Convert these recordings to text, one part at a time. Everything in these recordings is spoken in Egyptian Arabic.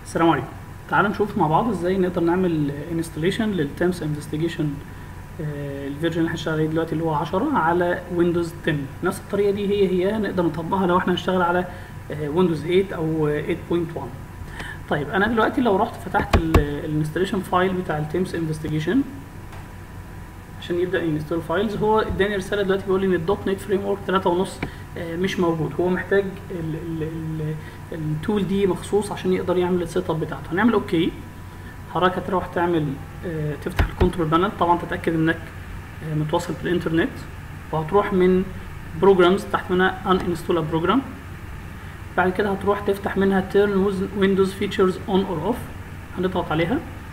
السلام عليكم تعالوا نشوف مع بعض ازاي نقدر نعمل انستليشن للتيمس انفستيجيشن الفيرجن اللي احنا شغالين عليه دلوقتي اللي هو 10 على ويندوز 10 نفس الطريقه دي هي هي نقدر نطبقها لو احنا هنشتغل على ويندوز 8 او 8.1 طيب انا دلوقتي لو رحت فتحت الانستليشن فايل بتاع التيمس انفستيجيشن عشان يبدا ينستول فايلز هو اداني رساله دلوقتي بيقول لي ان الدوت نت فريم ورك 3.5 مش موجود هو محتاج التول دي مخصوص عشان يقدر يعمل السيت اب بتاعته هنعمل اوكي حضرتك هتروح تعمل اه تفتح الكنترول بانل طبعا تتاكد انك اه متواصل بالانترنت وهتروح من بروجرامز تحت منها ان انستول بروجرام بعد كده هتروح تفتح منها تيرن ويندوز فيتشرز اون اور اوف هنضغط عليها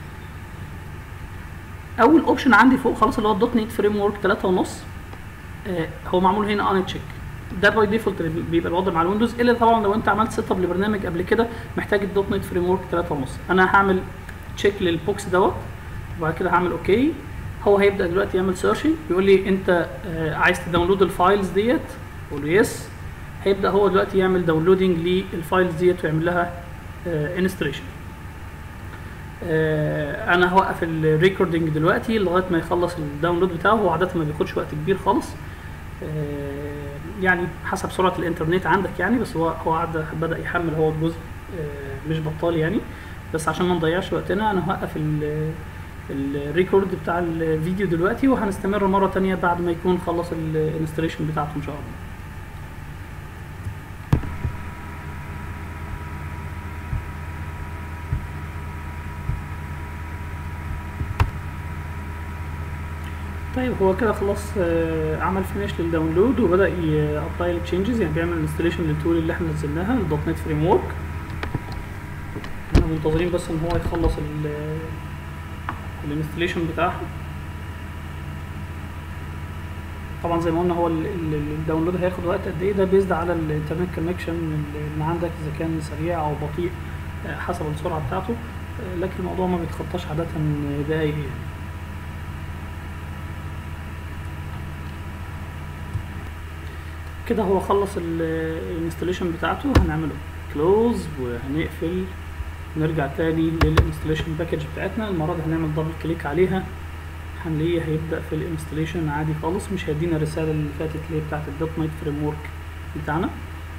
اول اوبشن عندي فوق خلاص اللي هو الدوت نت فريم ورك 3 ونص آه هو معمول هنا ان تشيك ده باي ديفولت بيبقى الوضع مع الويندوز الا طبعا لو انت عملت سيت اب لبرنامج قبل كده محتاج الدوت نت فريم ورك 3 ونص انا هعمل تشيك للبوكس دوت وبعد كده هعمل اوكي هو هيبدا دلوقتي يعمل سيرشنج بيقول لي انت آه عايز تداونلود الفايلز ديت اقول له يس هيبدا هو دلوقتي يعمل داونلودنج للفايلز ديت ويعمل لها انستليشن آه انا هوقف الريكوردنج دلوقتي لغايه ما يخلص الداونلود بتاعه هو عاده ما بياخدش وقت كبير خالص آه يعني حسب سرعه الانترنت عندك يعني بس هو هو عاد بدا يحمل هو الجزء آه مش بطال يعني بس عشان ما نضيعش وقتنا انا هوقف الريكورد بتاع الفيديو دلوقتي وهنستمر مره تانية بعد ما يكون خلص الانستليشن بتاعته ان شاء الله طيب هو كده خلاص آه عمل فينيش للداونلود وبدا يابلاي التشينجز يعني بيعمل انستليشن للتول اللي احنا نزلناها الدوت نت فريم ورك احنا منتظرين بس ان هو يخلص الانستليشن بتاعها طبعا زي ما قلنا هو الداونلود هياخد وقت قد ايه ده بيزد على الانترنت كونكشن اللي عندك اذا كان سريع او بطيء حسب السرعه بتاعته لكن الموضوع ما بيتخطاش عاده دقايق يعني كده هو خلص الانستليشن بتاعته هنعمله كلوز وهنقفل نرجع تاني للانستليشن باكج بتاعتنا المره دي هنعمل دبل كليك عليها هنلاقيه هيبدا في الانستليشن عادي خالص مش هيدينا الرساله اللي فاتت اللي هي بتاعت الدوت نايت فريم ورك بتاعنا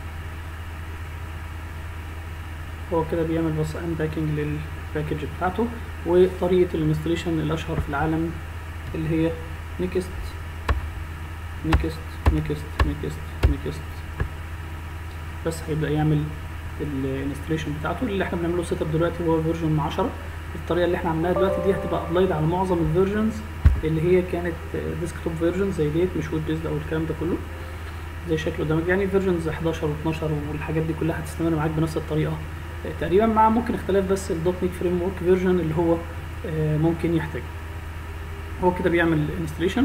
هو كده بيعمل بس ان باكينج للباكج بتاعته وطريقه الانستليشن الاشهر في العالم اللي هي نيكست نيكست نيكست نيكست نيكست بس هيبدا يعمل الانستليشن بتاعته اللي احنا بنعمله سيت اب دلوقتي هو فيرجن 10 الطريقه اللي احنا عملناها دلوقتي دي هتبقى ابلايد على معظم الفيرجنز اللي هي كانت ديسكتوب فيرجن زي ديت مش ويب بيزد او الكلام ده كله زي شكله قدامك يعني فيرجنز 11 و12 والحاجات دي كلها هتستمر معاك بنفس الطريقه تقريبا مع ممكن اختلاف بس الدوت نت فريم ورك فيرجن اللي هو ممكن يحتاج هو كده بيعمل انستليشن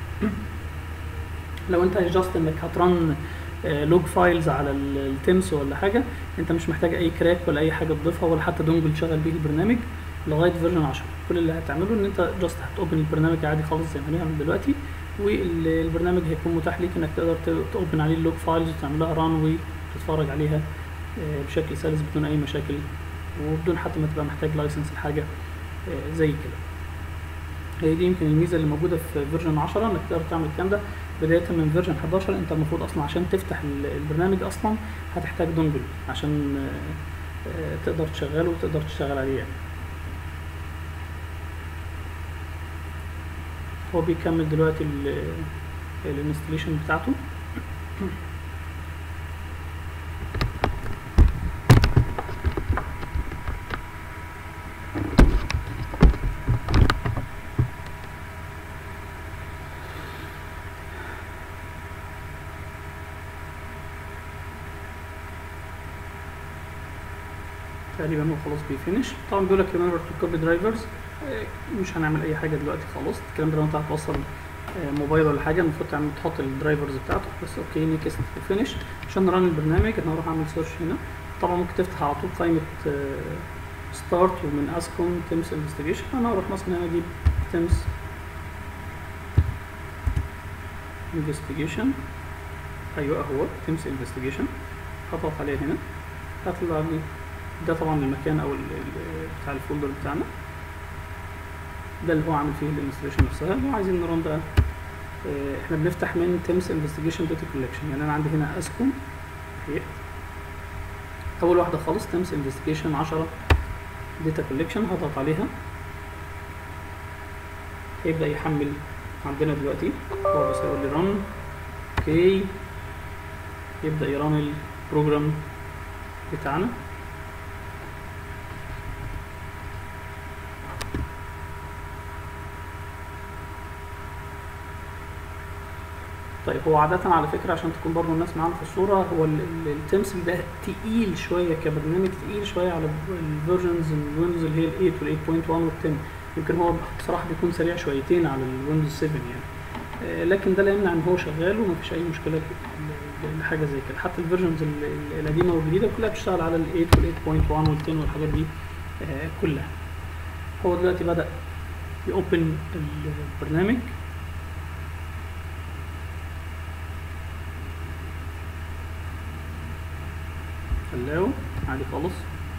لو انت جاست انك هترن لوج فايلز على التيمس ولا حاجه انت مش محتاج اي كراك ولا اي حاجه تضيفها ولا حتى دونجل تشغل بيه البرنامج لغايه فيرجن 10 كل اللي هتعمله ان انت جاست هتوبن البرنامج عادي خالص زي ما هنعمل دلوقتي والبرنامج هيكون متاح ليك انك تقدر توبن عليه اللوج فايلز وتعمل لها ران وتتفرج عليها بشكل سلس بدون اي مشاكل وبدون حتى ما تبقى محتاج لايسنس لحاجه زي كده هي دي يمكن الميزه اللي موجوده في فيرجن 10 انك تقدر تعمل الكلام ده بدايه من فيرجن 11 انت المفروض اصلا عشان تفتح البرنامج اصلا هتحتاج دونجل عشان تقدر تشغله وتقدر تشتغل عليه يعني. هو بيكمل دلوقتي الانستليشن بتاعته تقريبا هو خلاص بيفنش طبعا بيقول لك ريمبر تو كوبي درايفرز مش هنعمل اي حاجه دلوقتي خلاص الكلام ده لو انت هتوصل موبايل ولا حاجه المفروض تعمل تحط الدرايفرز بتاعته بس اوكي نيكست وفينش عشان نرن البرنامج انا هروح اعمل سيرش هنا طبعا ممكن تفتح على طول قائمه ستارت ومن اسكون تيمس انفستيجيشن انا هروح مثلا هنا اجيب تيمس انفستيجيشن ايوه هو تيمس انفستيجيشن هضغط عليه هنا هطلع لي ده طبعا المكان او ال- ال- بتاع الفولدر بتاعنا ده اللي هو عامل فيه الانستليشن نفسها لو عايزين نرن بقى آه، احنا بنفتح من تيمس انفستيجيشن داتا كولكشن يعني انا عندي هنا اسكوم اهي اول واحده خالص تيمس انفستيجيشن 10 داتا كولكشن هضغط عليها هيبدا يحمل عندنا دلوقتي هو بس هيقول لي رن اوكي يبدا يرن البروجرام بتاعنا طيب هو عادة على فكرة عشان تكون برضو الناس معانا في الصورة هو التمس بيبقى تقيل شوية كبرنامج تقيل شوية على الفيرجنز الويندوز اللي هي ال 8 وال 8.1 وال 10 يمكن هو بصراحة بيكون سريع شويتين على الويندوز 7 يعني آه، لكن ده لا يمنع ان هو شغال ومفيش اي مشكلة ل- لحاجة زي كده حتى الفيرجنز ال- ال- القديمة والجديدة كلها بتشتغل على ال 8 وال 8.1 وال 10 والحاجات دي آه، كلها هو دلوقتي بدأ يوبن البرنامج خلاه عادي خالص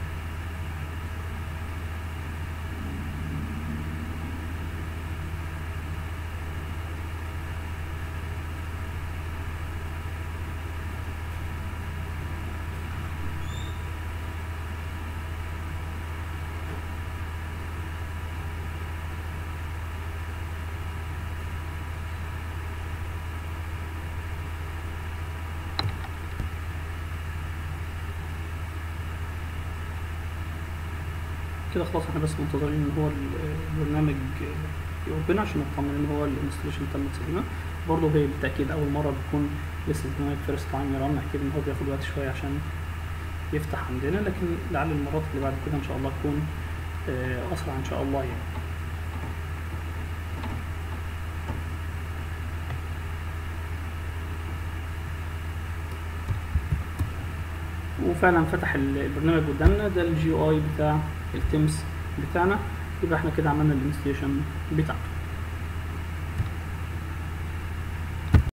كده خلاص احنا بس منتظرين ان هو ال- البرنامج يوبن عشان نطمن ان هو الانستليشن تمت سليمه برضه هي بالتاكيد اول مره بيكون لسه البرنامج فيرست تايم يرن اكيد ان هو بياخد وقت شويه عشان يفتح عندنا لكن لعل المرات اللي بعد كده ان شاء الله تكون آه، اسرع ان شاء الله يعني وفعلا فتح ال- البرنامج قدامنا ده الجي اي بتاع التيمز بتاعنا يبقى احنا كده عملنا الانستليشن بتاعته